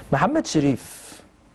محمد شريف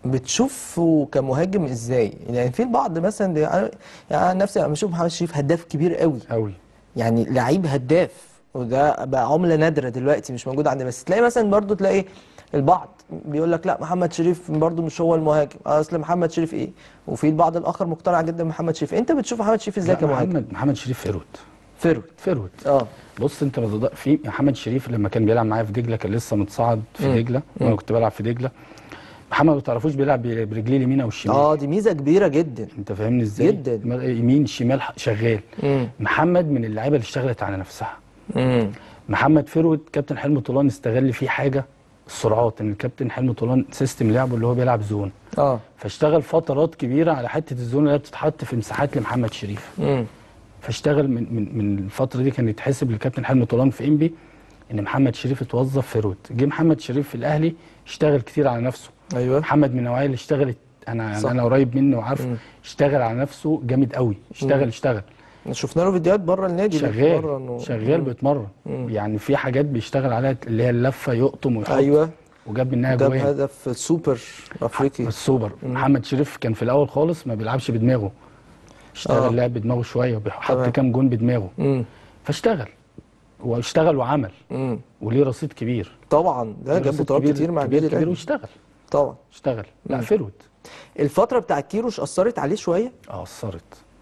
بتشوفه كمهاجم ازاي يعني في البعض مثلا بي- أنا- يعني أنا نفسي لما بشوف محمد شريف هداف كبير قوي قوي يعني لعيب هداف وده بقى عملة نادرة دلوقتي مش موجودة عندنا بس تلاقي مثلا برضو تلاقي البعض بيقول لك لا محمد شريف برضو مش هو المهاجم اصل محمد شريف ايه وفي البعض الاخر مقتنع جدا بمحمد شريف انت بتشوف محمد شريف ازاي لا، كمهاجم محمد محمد شريف فيروت فيرود فيروت اه بص انت بتض- في محمد شريف لما كان بيلعب معايا في دجله كان لسه متصعد مم. في دجله وانا كنت بلعب في دجله محمد ما تعرفوش بيلعب ب- برجليه اليمين او الشمال اه دي ميزة كبيرة جدا انت فاهمني ازاي جدا. دماغ- يمين شمال ح- شغال امم محمد من اللعيبه اللي اشتغلت على نفسها امم محمد فيروت كابتن حلمي طولان استغل فيه حاجه السرعات ان الكابتن حلمي طولان سيستم لعبه اللي هو بيلعب زون اه فاشتغل فترات كبيره على حته الزون اللي هي بتتحط في مساحات لمحمد شريف امم فاشتغل من من من الفتره دي كان يتحسب للكابتن حلمي طولان في انبي ان محمد شريف اتوظف فيروت جه محمد شريف في الاهلي اشتغل كتير على نفسه ايوه محمد من النوعيه اللي اشتغلت انا صح. انا قريب منه وعارف مم. اشتغل على نفسه جامد قوي اشتغل اشتغل شفنا له فيديوهات بره النادي شغال بيتمرن و- شغال بيتمرن مم. يعني في حاجات بيشتغل عليها اللي هي اللفه يقطم ويحط ايوه وجاب منها ده جوان بهدف سوبر افريقي السوبر محمد شريف كان في الاول خالص ما بيلعبش بدماغه اشتغل آه. لعب بدماغه شويه وحط تمام. كام جون بدماغه امم فاشتغل واشتغل وعمل امم وليه رصيد كبير طبعا ده ليه جاب رصيد بطولات كبير- كتير مع كبير النادي كبير الاهلي واشتغل طبعا اشتغل لا مم. فيرود الفتره بتاعت كيروش اثرت عليه شويه اه اثرت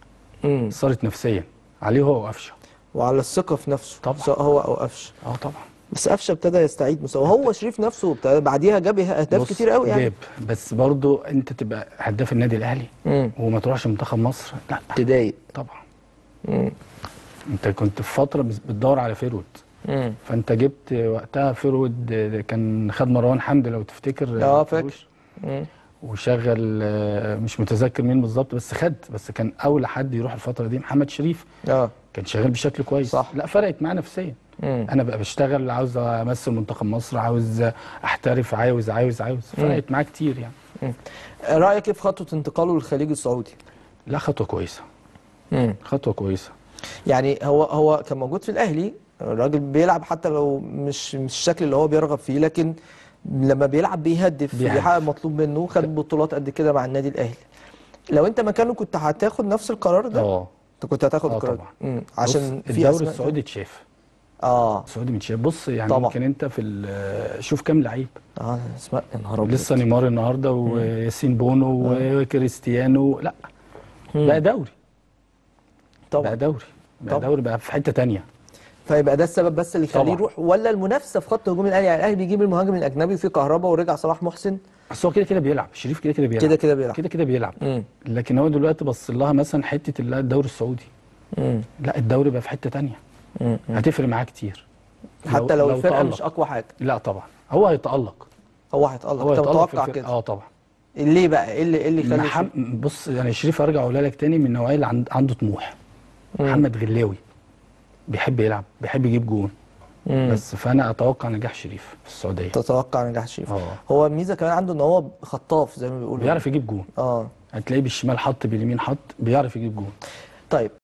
امم اثرت نفسيا عليه هو وقفشه وعلى الثقه في نفسه طبعا. سواء هو او قفشه اه طبعا بس قفشه ابتدى يستعيد مستواه هو شريف نفسه ابتدى بعديها جاب اهداف بص، كتير قوي يعني جاب بس برضو انت تبقى هداف النادي الاهلي امم وما تروحش منتخب مصر لا تضايق طبعا امم انت كنت في فتره بس- بتدور على فيرود امم فانت جبت وقتها فيرود كان خد مروان حمدي لو تفتكر اه فاروش. فاكر وشغل آه، مش متذكر مين بالظبط بس خد بس كان اول حد يروح الفتره دي محمد شريف اه كان شغال بشكل كويس صح. لا فرقت معاه نفسيا امم انا بقى بشتغل عاوز امثل منتخب مصر عاوز احترف عاوز عاوز عاوز فرقت معاه كتير يعني رايك ايه في خطوه انتقاله للخليج السعودي لا خطوه كويسه امم خطوه كويسه يعني هو هو كان موجود في الاهلي الراجل بيلعب حتى لو مش مش الشكل اللي هو بيرغب فيه لكن لما بيلعب بيهدف بيهدف. بيحقق المطلوب منه خد بطولات قد كده مع النادي الاهلي لو انت مكانه كنت هتاخد نفس القرار ده اه انت كنت هتاخد آه القرار طبعا. ده مم. بص، عشان في الدوري أسماء السعودي اتشاف اه السعودي متشاف بص يعني طبعا. ممكن انت في ال- شوف كام لعيب اه اسماء يا نهار ابيض لسه نيمار النهارده وياسين بونو وكريستيانو لا بقى دوري بقى طبعا دوري بقى طبعا. دوري بقى في حته تانية فيبقى ده السبب بس اللي يخليه طبعا. يروح ولا المنافسه في خط هجوم الاهلي يعني الاهلي بيجيب المهاجم الاجنبي وفي كهربا ورجع صلاح محسن بس هو كده كده بيلعب شريف كده كده بيلعب كده كده بيلعب كده كده بيلعب امم لكن هو دلوقتي بص لها مثلا حته اللي هي الدوري السعودي امم لا الدوري بقى في حته تانية امم هتفرق معاه كتير حتى لو, الفرقه تألق. مش اقوى حاجه لا طبعا هو هيتالق هو هيتالق هو انت هيتالق في متوقع الفرقة. كده اه طبعا ليه بقى ايه اللي ايه اللي يخلي محم... بص يعني شريف ارجع اقولها لك تاني من النوعيه اللي عند... عنده طموح مم. محمد غلاوي بيحب يلعب بيحب يجيب جون مم. بس فانا اتوقع نجاح شريف في السعوديه تتوقع نجاح شريف اه هو الميزه كمان عنده ان هو خطاف زي ما بيقولوا بيعرف يجيب جون اه هتلاقيه بالشمال حط باليمين حط بيعرف يجيب جون طيب